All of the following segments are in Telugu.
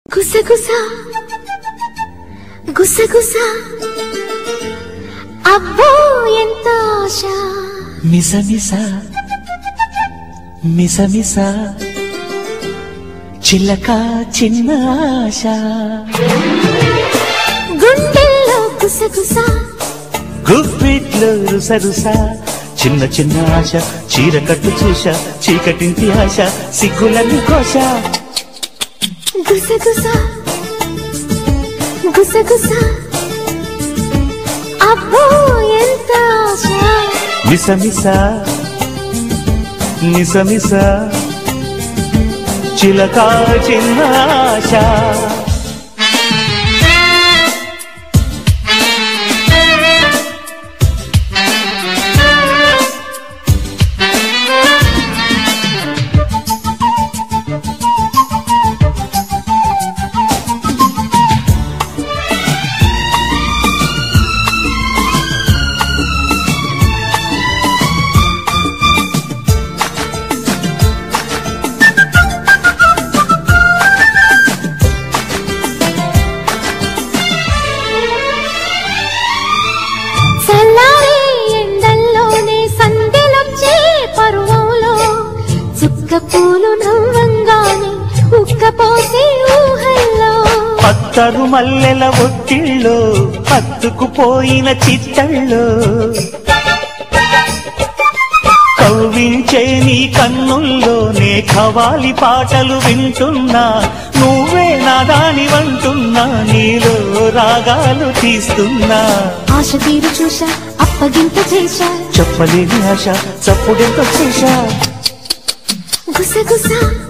గుసగుస గుసగుస అబ్బో ఎంత ఆశ మిసమిస మిసమిస చిలక చిన్న ఆశ గుండెల్లో గుసగుస గుప్పిట్లో రుసరుస చిన్న చిన్న ఆశ చీర కట్టు చూశ చీకటింటి ఆశ సిగ్గులని కోశ గుసగుస గుసగుస అబ్బో ఎంత ఆశ మిసమిస మిసమిస చిలక చిన్న ఆశ చల్లారే ఎండల్లోనే సందెలొచ్చే పరువంలో చుక్క పూలు నవ్వంగానే ఉక్కపోసే ఊహల్లో పత్తరు మల్లెల ఒత్తిళ్ళో హత్తుకుపోయిన చిత్తళ్ళో కవ్వించే నీ కన్నుల్లోనే ఖవాలి పాటలు వింటున్నా నువ్వే నా దాని వంటున్నా నీలో రాగాలు తీస్తున్నా ఆశ తీరు చూశా అప్పగింత చేశా చెప్పలేని ఆశ చప్పుడెంత చేశా గుసగుస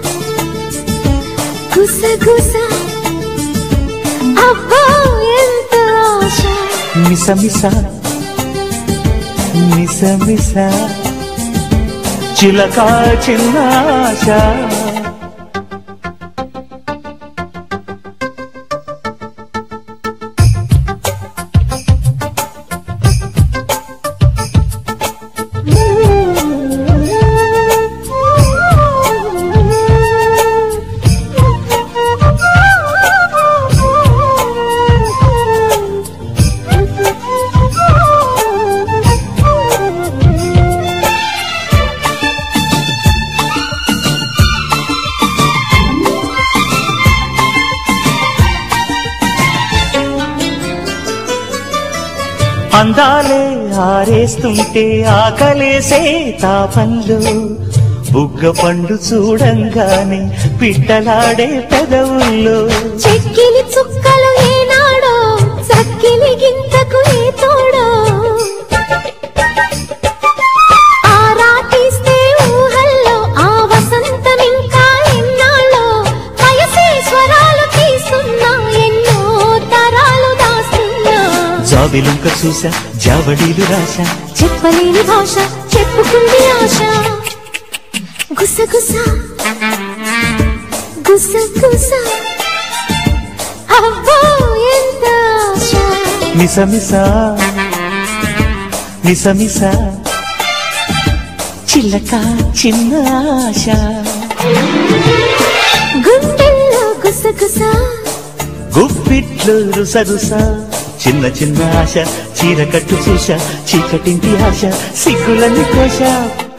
గుసగుస అబ్బో ఎంత ఆశ మిసమిస మిసమిస చిలక చిన్న ఆశ అందాలే ఆరేస్తుంటే ఆకలేసే తాపంలో బుగ్గ పండు చూడంగానే పిట్టలాడే పెదవుల్లో చెక్కిలి చుక్కలు ఏనాడో చక్కిలి గింతకు ఏ తోడో ఆరాటిస్తే ఊహల్లో ఆ వసంతం ఇంకా ఎన్నాళ్ళో వయసే స్వరాలు తీస్తున్నా ఎన్నో తరాలు దాస్తున్నా జాబిలుంక చూసా జావడీలు రాశా చెప్పలేని భాష చెప్పుకుంది ఆశ గుసగుస గుసగుస అబ్బో ఎంత ఆశ మిసమిస మిసమిస చిలక చిన్న ఆశ గుండెల్లో గుసగుస గుప్పిట్లు రుసరుస చిన్న చిన్న ఆశ చీర కట్టు చూశా చీకటింటి ఆశ సిగ్గులని కోశ